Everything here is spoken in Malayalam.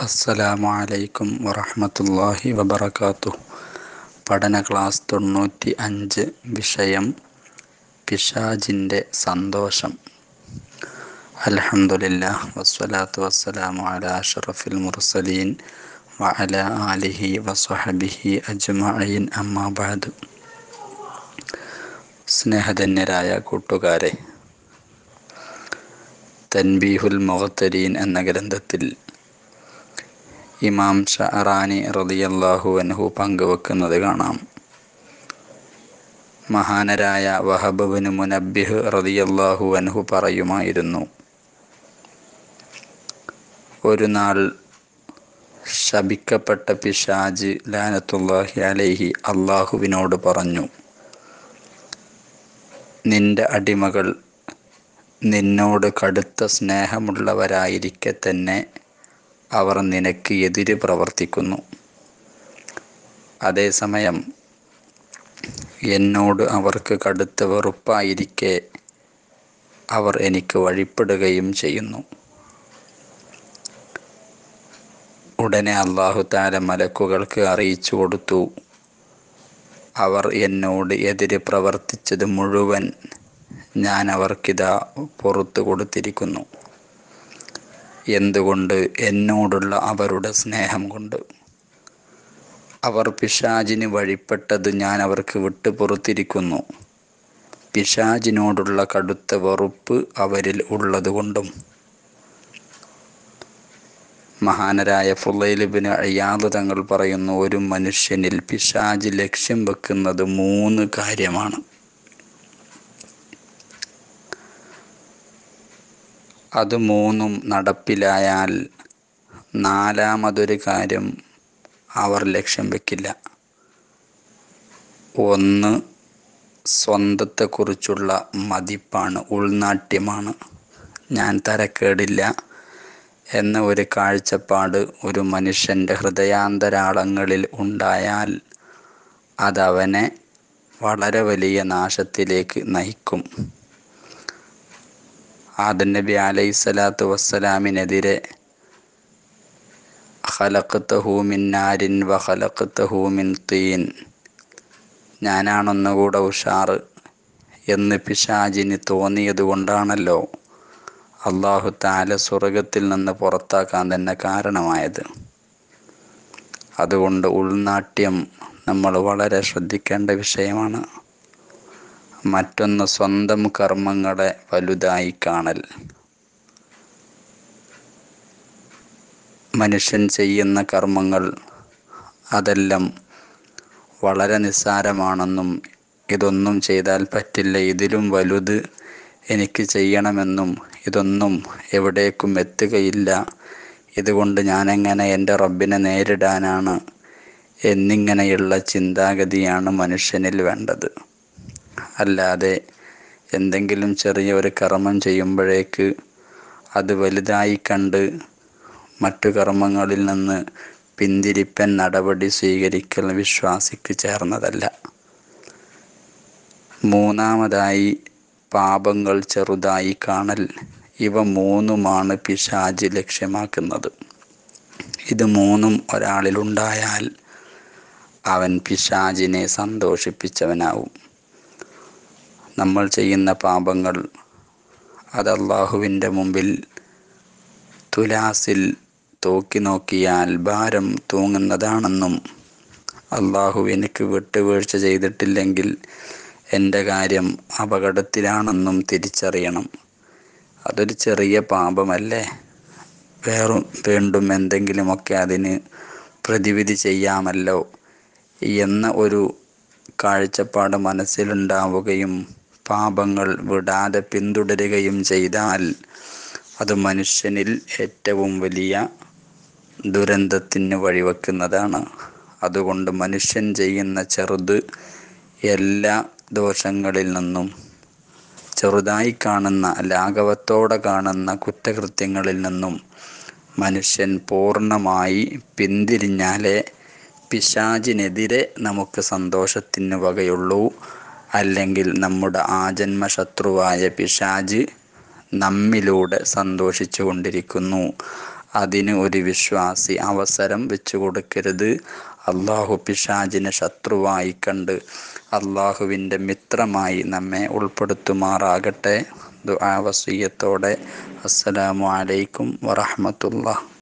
അസ്സലാമു അലൈക്കും വറഹ്മത്തുള്ളാഹി വബറകാതുഹു പഠന ക്ലാസ് തൊണ്ണൂറ്റി അഞ്ച് വിഷയം പിശാജിൻ്റെ സന്തോഷം അൽഹംദുലില്ലാ വസ്സലാത്തു വസ്സലാമു അലാ അഷ്റഫിൽ മുർസലീൻ വഅല ആലിഹി വസ്വഹബിഹി അജ്മഈൻ അമ്മാ ബഅദ് സ്നേഹധന്യരായ കൂട്ടുകാരെ തൻബീഹുൽ മുഖത്തരീൻ എന്ന ഗ്രന്ഥത്തിൽ ഇമാം ഷഹറാനി റളിയല്ലാഹു അൻഹു പങ്കുവെക്കുന്നത് കാണാം മഹാനരായ വഹബുബിന് മുനബ്ബിഹ് റളിയല്ലാഹു അൻഹു പറയുമായിരുന്നു ഒരു നാൾ ശപിക്കപ്പെട്ട പിശാജ് ലാനത്തുല്ലാഹി അലൈഹി അള്ളാഹുവിനോട് പറഞ്ഞു നിന്റെ അടിമകൾ നിന്നോട് കടുത്ത സ്നേഹമുള്ളവരായിരിക്കെ തന്നെ അവർ നിനക്ക് എതിര് പ്രവർത്തിക്കുന്നു അതേസമയം എന്നോട് അവർക്ക് കടുത്ത വെറുപ്പായിരിക്കെ അവർ എനിക്ക് വഴിപ്പെടുകയും ചെയ്യുന്നു ഉടനെ അള്ളാഹു താല മലക്കുകൾക്ക് അറിയിച്ചു കൊടുത്തു അവർ എന്നോട് എതിര് പ്രവർത്തിച്ചത് മുഴുവൻ ഞാൻ അവർക്കിതാ പുറത്തു കൊടുത്തിരിക്കുന്നു എന്തുകൊണ്ട് എന്നോടുള്ള അവരുടെ സ്നേഹം കൊണ്ട് അവർ പിശാജിന് വഴിപ്പെട്ടത് ഞാൻ അവർക്ക് വിട്ടു പുറത്തിരിക്കുന്നു പിശാജിനോടുള്ള കടുത്ത വെറുപ്പ് അവരിൽ ഉള്ളതുകൊണ്ടും മഹാനരായ ഫുലൈലിബിന് അയ്യാദ് തങ്ങൾ പറയുന്നു ഒരു മനുഷ്യനിൽ പിശാജ് ലക്ഷ്യം വെക്കുന്നത് മൂന്ന് കാര്യമാണ് അത് മൂന്നും നടപ്പിലായാൽ നാലാമതൊരു കാര്യം അവർ ലക്ഷ്യം വെക്കില്ല ഒന്ന് സ്വന്തത്തെക്കുറിച്ചുള്ള മതിപ്പാണ് ഉൾനാട്യമാണ് ഞാൻ തരക്കേടില്ല എന്ന ഒരു കാഴ്ചപ്പാട് ഒരു മനുഷ്യൻ്റെ ഹൃദയാന്തരാളങ്ങളിൽ ഉണ്ടായാൽ അതവനെ വളരെ വലിയ നാശത്തിലേക്ക് നയിക്കും ആദൻ നബി അലൈഹി സ്വലാത്തു വസ്സലാമിനെതിരെ ഖലഖ്തഹു മിൻ നാരിൻ വ ഖലഖ്തഹു മിൻ തീൻ ഞാനാണൊന്നുകൂടെ ഉഷാറ് എന്ന് പിശാജിന് തോന്നിയത് കൊണ്ടാണല്ലോ അള്ളാഹു താല സ്വർഗത്തിൽ നിന്ന് പുറത്താക്കാൻ തന്നെ കാരണമായത് അതുകൊണ്ട് ഉൾനാട്യം നമ്മൾ വളരെ ശ്രദ്ധിക്കേണ്ട വിഷയമാണ് മറ്റൊന്ന് സ്വന്തം കർമ്മങ്ങളെ വലുതായി കാണൽ മനുഷ്യൻ ചെയ്യുന്ന കർമ്മങ്ങൾ അതെല്ലാം വളരെ നിസ്സാരമാണെന്നും ഇതൊന്നും ചെയ്താൽ പറ്റില്ല ഇതിലും വലുത് എനിക്ക് ചെയ്യണമെന്നും ഇതൊന്നും എവിടേക്കും എത്തുകയില്ല ഇതുകൊണ്ട് ഞാനെങ്ങനെ എൻ്റെ റബ്ബിനെ നേരിടാനാണ് എന്നിങ്ങനെയുള്ള ചിന്താഗതിയാണ് മനുഷ്യനിൽ വേണ്ടത് അല്ലാതെ എന്തെങ്കിലും ചെറിയ ഒരു കർമ്മം ചെയ്യുമ്പോഴേക്ക് അത് വലുതായി കണ്ട് മറ്റു കർമ്മങ്ങളിൽ നിന്ന് പിന്തിരിപ്പൻ നടപടി സ്വീകരിക്കൽ വിശ്വാസിക്ക് ചേർന്നതല്ല മൂന്നാമതായി പാപങ്ങൾ ചെറുതായി കാണൽ ഇവ മൂന്നുമാണ് പിശാജ് ലക്ഷ്യമാക്കുന്നത് ഇത് മൂന്നും ഒരാളിലുണ്ടായാൽ അവൻ പിശാജിനെ സന്തോഷിപ്പിച്ചവനാവും നമ്മൾ ചെയ്യുന്ന പാപങ്ങൾ അത് അള്ളാഹുവിൻ്റെ മുമ്പിൽ തുലാസിൽ തൂക്കി നോക്കിയാൽ ഭാരം തൂങ്ങുന്നതാണെന്നും അള്ളാഹു എനിക്ക് വിട്ടുവീഴ്ച ചെയ്തിട്ടില്ലെങ്കിൽ എൻ്റെ കാര്യം അപകടത്തിലാണെന്നും തിരിച്ചറിയണം അതൊരു ചെറിയ പാപമല്ലേ വേറും വീണ്ടും എന്തെങ്കിലുമൊക്കെ അതിന് പ്രതിവിധി ചെയ്യാമല്ലോ എന്ന ഒരു കാഴ്ചപ്പാട് മനസ്സിലുണ്ടാവുകയും പാപങ്ങൾ വിടാതെ പിന്തുടരുകയും ചെയ്താൽ അത് മനുഷ്യനിൽ ഏറ്റവും വലിയ ദുരന്തത്തിന് വഴിവെക്കുന്നതാണ് അതുകൊണ്ട് മനുഷ്യൻ ചെയ്യുന്ന ചെറുത് എല്ലാ ദോഷങ്ങളിൽ നിന്നും ചെറുതായി കാണുന്ന ലാഘവത്തോടെ കാണുന്ന കുറ്റകൃത്യങ്ങളിൽ നിന്നും മനുഷ്യൻ പൂർണ്ണമായി പിന്തിരിഞ്ഞാലേ പിശാചിനെതിരെ നമുക്ക് സന്തോഷത്തിന് വകയുള്ളൂ അല്ലെങ്കിൽ നമ്മുടെ ആജന്മ ശത്രുവായ പിശാജ് നമ്മിലൂടെ സന്തോഷിച്ചു കൊണ്ടിരിക്കുന്നു അതിന് ഒരു വിശ്വാസി അവസരം വെച്ചു കൊടുക്കരുത് അള്ളാഹു പിശാജിനെ ശത്രുവായി കണ്ട് അള്ളാഹുവിൻ്റെ മിത്രമായി നമ്മെ ഉൾപ്പെടുത്തുമാറാകട്ടെ ദുആ വസിയത്തോടെ അസ്സലാമു അലൈക്കും വറഹ്മത്തുള്ളാഹി